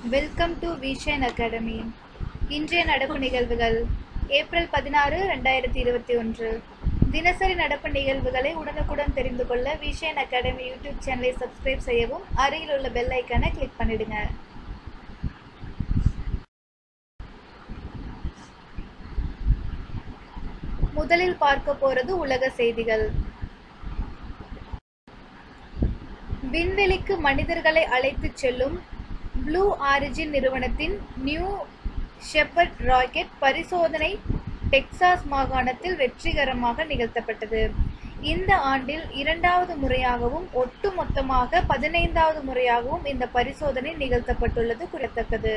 welcome to vision academy இன்றைய நடப்பு நிகழ்வுகள் ஏப்ரல் பதினாறு ரெண்டாயிரத்தி இருபத்தி ஒன்று தினசரி நடப்பு நிகழ்வுகளை உடனுக்குடன் தெரிந்து கொள்ள விஷன் அகாடமி யூடியூப் சேனலை சப்ஸ்கிரைப் செய்யவும் அருகில் உள்ள பெல் ஐக்கானை கிளிக் பண்ணிடுங்க முதலில் பார்க்க போறது உலக செய்திகள் விண்வெளிக்கு மனிதர்களை அழைத்துச் செல்லும் ப்ளூ ஆரிஜின் நிறுவனத்தின் நியூ ஷெப்பர்ட் ராக்கெட் பரிசோதனை டெக்சாஸ் மாகாணத்தில் வெற்றிகரமாக நிகழ்த்தப்பட்டது இந்த ஆண்டில் இரண்டாவது முறையாகவும் ஒட்டுமொத்தமாக பதினைந்தாவது முறையாகவும் இந்த பரிசோதனை நிகழ்த்தப்பட்டுள்ளது குறிப்பிடத்தக்கது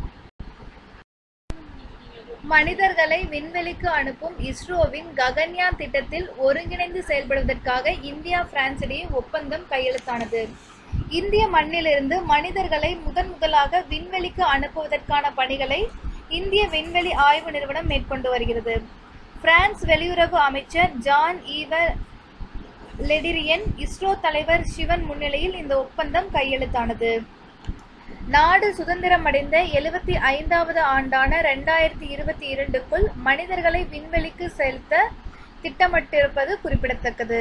மனிதர்களை விண்வெளிக்கு அனுப்பும் இஸ்ரோவின் ககன்யான் திட்டத்தில் ஒருங்கிணைந்து செயல்படுவதற்காக இந்தியா பிரான்ஸ் இடையே ஒப்பந்தம் கையெழுத்தானது இந்திய மண்ணிலிருந்து மனிதர்களை முதன் முதலாக விண்வெளிக்கு அனுப்புவதற்கான பணிகளை இந்திய விண்வெளி ஆய்வு நிறுவனம் மேற்கொண்டு வருகிறது பிரான்ஸ் வெளியுறவு அமைச்சர் ஜான் ஈவர் லெடிரியன் இஸ்ரோ தலைவர் சிவன் முன்னிலையில் இந்த ஒப்பந்தம் கையெழுத்தானது நாடு சுதந்திரமடைந்த எழுபத்தி ஐந்தாவது ஆண்டான ரெண்டாயிரத்தி இருபத்தி இரண்டுக்குள் மனிதர்களை விண்வெளிக்கு செலுத்த திட்டமிட்டிருப்பது குறிப்பிடத்தக்கது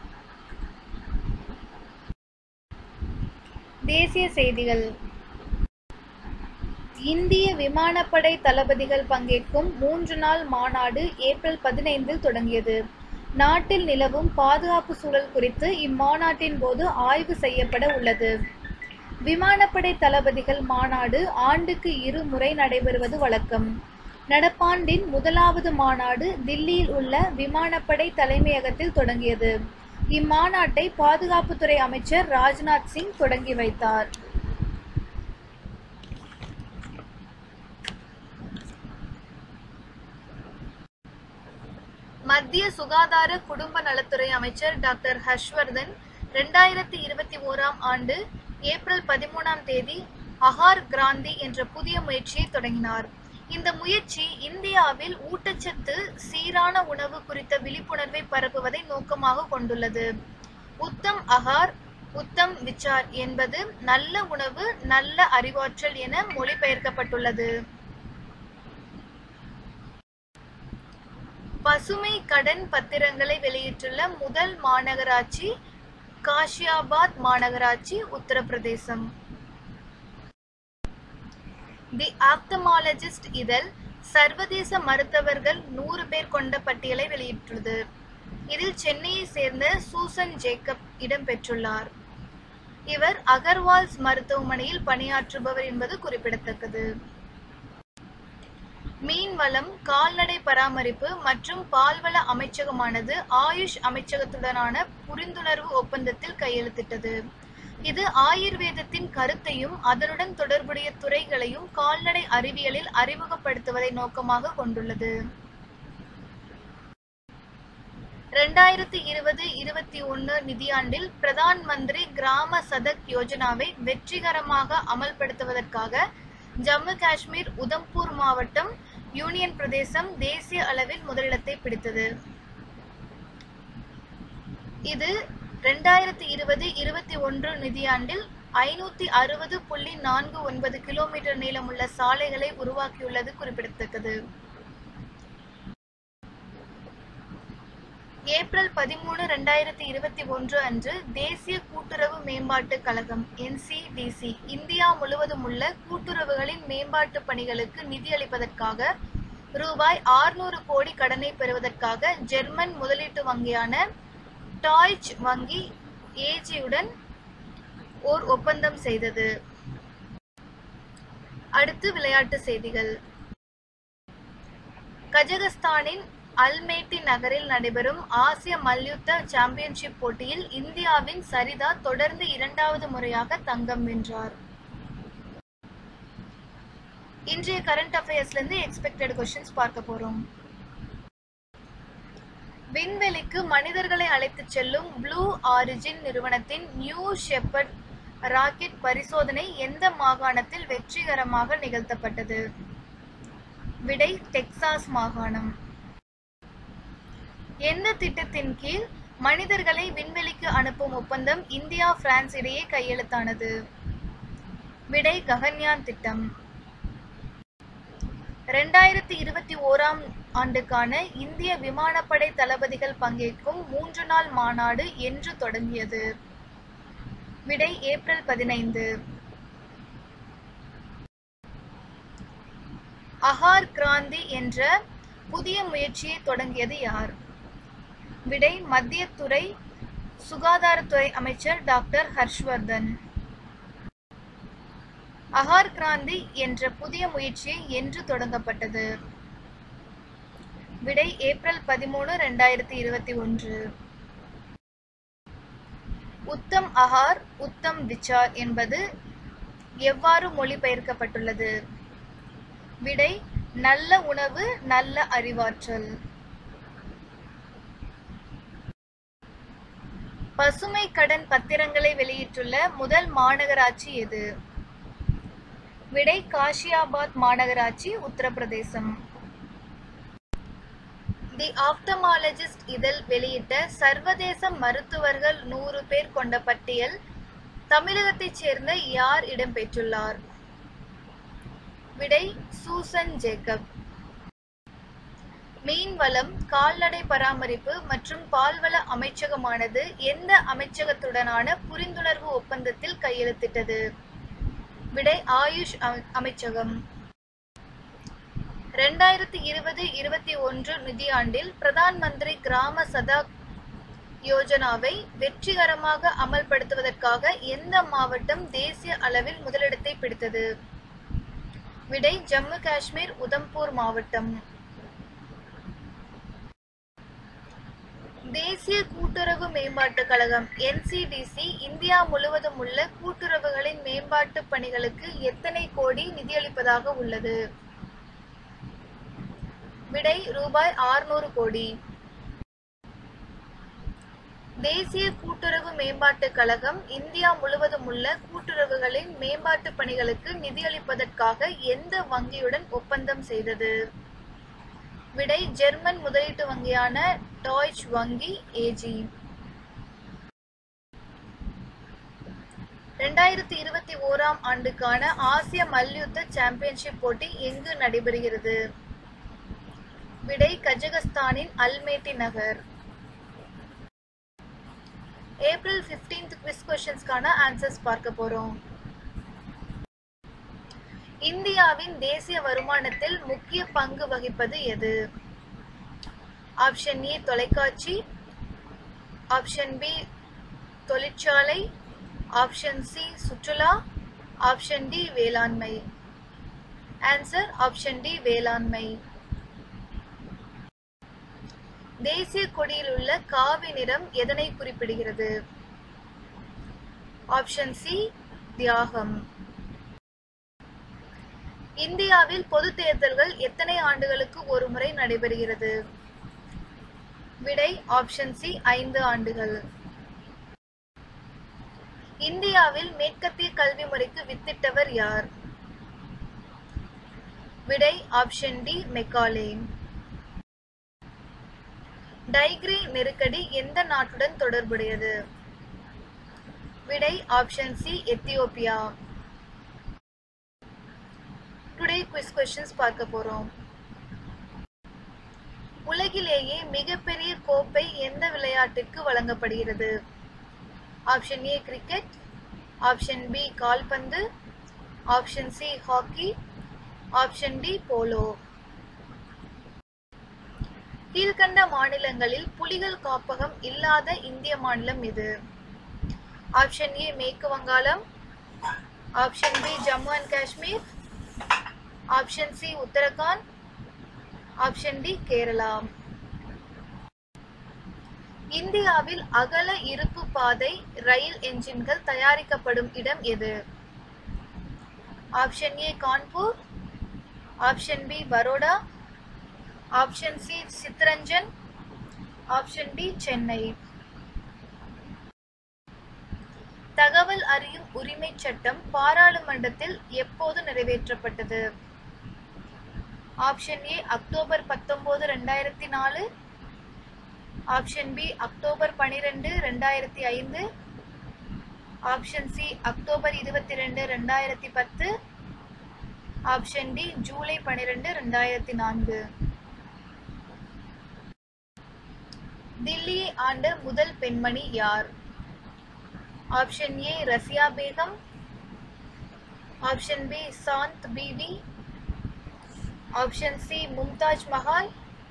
தேசிய செய்திகள் இந்திய விமானப்படை தளபதிகள் பங்கேற்கும் மூன்று நாள் மாநாடு ஏப்ரல் பதினைந்தில் தொடங்கியது நாட்டில் நிலவும் பாதுகாப்பு சூழல் குறித்து இம்மாநாட்டின் போது ஆய்வு செய்யப்பட உள்ளது விமானப்படை தளபதிகள் மாநாடு ஆண்டுக்கு இரு முறை நடைபெறுவது வழக்கம் நடப்பாண்டின் முதலாவது மாநாடு தில்லியில் உள்ள விமானப்படை தலைமையகத்தில் தொடங்கியது இம்மாநாட்டை பாதுகாப்புத்துறை அமைச்சர் ராஜ்நாத் சிங் தொடங்கி வைத்தார் மத்திய சுகாதார குடும்ப நலத்துறை அமைச்சர் டாக்டர் ஹர்ஷ்வர்தன் ரெண்டாயிரத்தி இருபத்தி ஓராம் ஆண்டு ஏப்ரல் பதிமூணாம் தேதி அகார் கிராந்தி என்ற புதிய முயற்சியை தொடங்கினார் இந்த முயற்சி இந்தியாவில் ஊட்டச்சத்து சீரான உணவு குறித்த விழிப்புணர்வை பரப்புவதை நோக்கமாக கொண்டுள்ளது உத்தம் அகார் உத்தம் விச்சார் என்பது நல்ல உணவு நல்ல அறிவாற்றல் என மொழிபெயர்க்கப்பட்டுள்ளது பசுமை கடன் பத்திரங்களை வெளியிட்டுள்ள முதல் மாநகராட்சி காஷியாபாத் மாநகராட்சி உத்தரப்பிரதேசம் தி ஆப்தமாலஜிஸ்ட் இதழ் சர்வதேச மருத்துவர்கள் நூறு பேர் கொண்ட பட்டியலை வெளியிட்டுள்ளது இதில் சென்னையை சேர்ந்த சூசன் ஜேக்கப் இடம்பெற்றுள்ளார் இவர் அகர்வால்ஸ் மருத்துவமனையில் பணியாற்றுபவர் என்பது குறிப்பிடத்தக்கது மீன்வளம் கால்நடை பராமரிப்பு மற்றும் பால்வள அமைச்சகமானது ஆயுஷ் அமைச்சகத்துடனான புரிந்துணர்வு ஒப்பந்தத்தில் கையெழுத்திட்டது இது ஆயுர்வேதத்தின் கருத்தையும் அதனுடன் தொடர்புடைய துறைகளையும் கால்நடை அறிவியலில் அறிமுகப்படுத்துவதை நோக்கமாக கொண்டுள்ளது ரெண்டாயிரத்தி இருபது இருபத்தி ஒன்று நிதியாண்டில் பிரதான் மந்திரி கிராம சதக் யோஜனாவை வெற்றிகரமாக அமல்படுத்துவதற்காக ஜம்மு காஷ்மீர் உதம்பூர் மாவட்டம் யூனியன் பிரதேசம் தேசிய அளவில் முதலிடத்தை பிடித்தது இது ரெண்டாயிரத்தி இருபது இருபத்தி ஒன்று நிதியாண்டில் ஐநூத்தி அறுபது புள்ளி நான்கு ஒன்பது கிலோமீட்டர் நீளமுள்ள சாலைகளை உருவாக்கியுள்ளது குறிப்பிடத்தக்கது ஏப்ரல் பதிமூணு ரெண்டாயிரத்தி இருபத்தி ஒன்று அன்று தேசிய கூட்டுறவு மேம்பாட்டு கழகம் என்சிடிசி இந்தியா முழுவதும் உள்ள கூட்டுறவுகளின் மேம்பாட்டு பணிகளுக்கு நிதியளிப்பதற்காக ரூபாய் ஆறுநூறு கோடி கடனை பெறுவதற்காக ஜெர்மன் முதலீட்டு வங்கியான டாய்ச் வங்கி ஏஜியுடன் ஓர் ஒப்பந்தம் செய்தது அடுத்து விளையாட்டு செய்திகள் கஜகஸ்தானின் அல்மேட்டி நகரில் நடைபெறும் ஆசிய மல்யுத்த சாம்பியன்ஷிப் போட்டியில் இந்தியாவின் சரிதா தொடர்ந்து இரண்டாவது முறையாக தங்கம் வென்றார் இன்றைய கரண்ட் அஃபேர்ஸ்ல இருந்து எக்ஸ்பெக்டட் கொஸ்டின்ஸ் பார்க்க போறோம் விண்வெளிக்கு மனிதர்களை அழைத்துச் செல்லும் ப்ளூ ஆரிஜின் நிறுவனத்தின் நியூ ஷெப்பர்ட் ராக்கெட் பரிசோதனை எந்த மாகாணத்தில் வெற்றிகரமாக நிகழ்த்தப்பட்டது விடை டெக்சாஸ் மாகாணம் எந்த திட்டத்தின் கீழ் மனிதர்களை விண்வெளிக்கு அனுப்பும் ஒப்பந்தம் இந்தியா பிரான்ஸ் இடையே கையெழுத்தானது விடை ககன்யான் திட்டம் ரெண்டாயிரத்தி இருபத்தி ஓராம் ஆண்டுக்கான இந்திய விமானப்படை தளபதிகள் பங்கேற்கும் மூன்று நாள் மாநாடு என்று தொடங்கியது விடை ஏப்ரல் பதினைந்து அகார் கிராந்தி என்ற புதிய முயற்சியை தொடங்கியது யார் விடை மத்திய துறை சுகாதாரத்துறை அமைச்சர் டாக்டர் ஹர்ஷ்வர்தன் அகார் கிராந்தி என்ற புதிய முயற்சி என்று தொடங்கப்பட்டது விடை ஏப்ரல் பதிமூணு ரெண்டாயிரத்தி இருபத்தி ஒன்று உத்தம் அகார் உத்தம் விச்சார் என்பது எவ்வாறு மொழிபெயர்க்கப்பட்டுள்ளது விடை நல்ல உணவு நல்ல அறிவாற்றல் பசுமை கடன் பத்திரங்களை வெளியிட்டுள்ள முதல் மாநகராட்சி எது விடை காஷியாபாத் மாநகராட்சி உத்தரப்பிரதேசம் தி ஆப்டமாலஜிஸ்ட் இதழ் வெளியிட்ட சர்வதேச மருத்துவர்கள் நூறு பேர் கொண்ட பட்டியல் தமிழகத்தைச் சேர்ந்த யார் இடம்பெற்றுள்ளார் விடை சூசன் ஜேக்கப் மீன்வளம் கால்நடை பராமரிப்பு மற்றும் பால்வள அமைச்சகமானது எந்த அமைச்சகத்துடனான புரிந்துணர்வு ஒப்பந்தத்தில் கையெழுத்திட்டது விடை ஆயுஷ் அமை- அமைச்சகம் ரெண்டாயிரத்தி இருபது இருபத்தி ஒன்று நிதியாண்டில் பிரதான் மந்திரி கிராம சதா யோஜனாவை வெற்றிகரமாக அமல்படுத்துவதற்காக எந்த மாவட்டம் தேசிய அளவில் முதலிடத்தை பிடித்தது விடை ஜம்மு காஷ்மீர் உதம்பூர் மாவட்டம் தேசிய கூட்டுறவு மேம்பாட்டுக் கழகம் என்சிடிசி இந்தியா முழுவதும் உள்ள கூட்டுறவுகளின் மேம்பாட்டு பணிகளுக்கு எத்தனை கோடி நிதியளிப்பதாக உள்ளது விடை ரூபாய் 600 கோடி தேசிய கூட்டுறவு மேம்பாட்டுக் கழகம் இந்தியா முழுவதும் உள்ள கூட்டுறவுகளின் மேம்பாட்டு பணிகளுக்கு நிதியளிப்பதற்காக எந்த வங்கியுடன் ஒப்பந்தம் செய்தது விடை ஜெர்மன் முதலீட்டு வங்கியான டாய்ச் வங்கி ஏஜி ரெண்டாயிரத்தி இருபத்தி ஓராம் ஆண்டுக்கான ஆசிய மல்யுத்த சாம்பியன்ஷிப் போட்டி எங்கு நடைபெறுகிறது விடை கஜகஸ்தானின் அல்மேட்டி நகர் ஏப்ரல் 15th குவிஸ் கொஸ்டின்ஸ்க்கான ஆன்சர்ஸ் பார்க்க போறோம் இந்தியாவின் தேசிய வருமானத்தில் முக்கிய பங்கு வகிப்பது எது ஆப்ஷன் ஏ தொலைக்காட்சி ஆப்ஷன் பி தொழிற்சாலை ஆப்ஷன் சி சுற்றுலா ஆப்ஷன் டி வேளாண்மை ஆன்சர் ஆப்ஷன் டி வேளாண்மை தேசிய கொடியில் உள்ள காவி நிறம் எதனை குறிப்பிடுகிறது ஆப்ஷன் சி தியாகம் இந்தியாவில் பொது தேர்தல்கள் எத்தனை ஆண்டுகளுக்கு ஒரு முறை நடைபெறுகிறது விடை ஆப்ஷன் சி ஐந்து ஆண்டுகள் இந்தியாவில் மேற்கத்திய கல்வி முறைக்கு வித்திட்டவர் யார் விடை ஆப்ஷன் டி மெக்காலே டைக்ரி நெருக்கடி எந்த நாட்டுடன் தொடர்புடையது விடை option C Ethiopia today quiz questions பார்க்க போறோம் உலகிலேயே மிகப்பெரிய கோப்பை எந்த விளையாட்டிற்கு வழங்கப்படுகிறது option A cricket option B கால்பந்து option C hockey option D polo கீழ்கண்ட மாநிலங்களில் புலிகள் காப்பகம் இல்லாத இந்திய மாநிலம் எது ஆப்ஷன் ஏ மேற்கு வங்காளம் option B Jammu and Kashmir option C Uttarakhand option D Kerala இந்தியாவில் அகல இருப்பு பாதை ரயில் என்ஜின்கள் தயாரிக்கப்படும் இடம் எது option A Kanpur option B Baroda option C Chittaranjan option D Chennai தகவல் அறியும் உரிமைச் சட்டம் பாராளுமன்றத்தில் எப்போது நிறைவேற்றப்பட்டது ஆப்ஷன் ஏ அக்டோபர் பத்தொன்பது ரெண்டாயிரத்தி நாலு ஆப்ஷன் பி அக்டோபர் பனிரெண்டு ரெண்டாயிரத்தி ஐந்து ஆப்ஷன் சி அக்டோபர் இருபத்தி ரெண்டு ரெண்டாயிரத்தி பத்து ஆப்ஷன் டி ஜூலை பன்னிரெண்டு ரெண்டாயிரத்தி நான்கு தில்லியை ஆண்ட முதல் பெண்மணி யார் option A Razia Begum option B Chand Bibi option C Mumtaz Mahal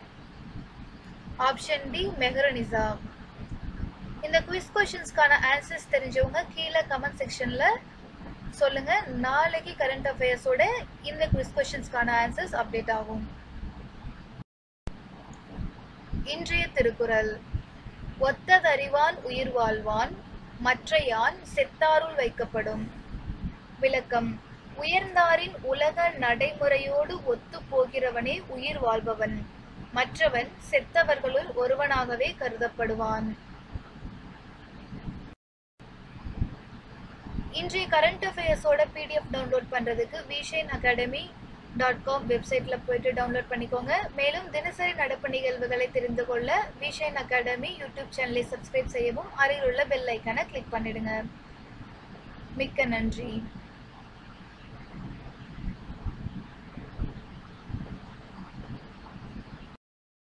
option D Meherunnisa இந்த குவிஸ் கொஷின்ஸ்க்கான ஆன்சர்ஸ் தெரிஞ்சவங்க கீழே கமெண்ட் செக்ஷன்ல சொல்லுங்க நாளைக்கு கரண்ட் அஃபேர்ஸோட இந்த குவிஸ் கொஷின்ஸ்க்கான ஆன்சர்ஸ் அப்டேட் ஆகும் இன்றைய திருக்குறள் ஒத்ததறிவான் உயிர் வாழ்வான் மற்றையான் செத்தாருள் வைக்கப்படும் விளக்கம் உயர்ந்தாரின் உலக நடைமுறையோடு ஒத்து போகிறவனே உயிர் வாழ்பவன் மற்றவன் செத்தவர்களுள் ஒருவனாகவே கருதப்படுவான் இன்றைய கரண்ட் அஃபேர்ஸோட பிடிஎஃப் டவுன்லோட் பண்றதுக்கு விஷன் அகாடமி டாட் காம் வெப்சைட்ல போயிட்டு டவுன்லோட் பண்ணிக்கோங்க மேலும் தினசரி நடப்பு நிகழ்வுகளை தெரிந்து கொள்ள விஷன் அகாடமி யூடியூப் சேனலை சப்ஸ்கிரைப் செய்யவும் அருகில் உள்ள பெல் ஐக்கானை கிளிக் பண்ணிடுங்க மிக்க நன்றி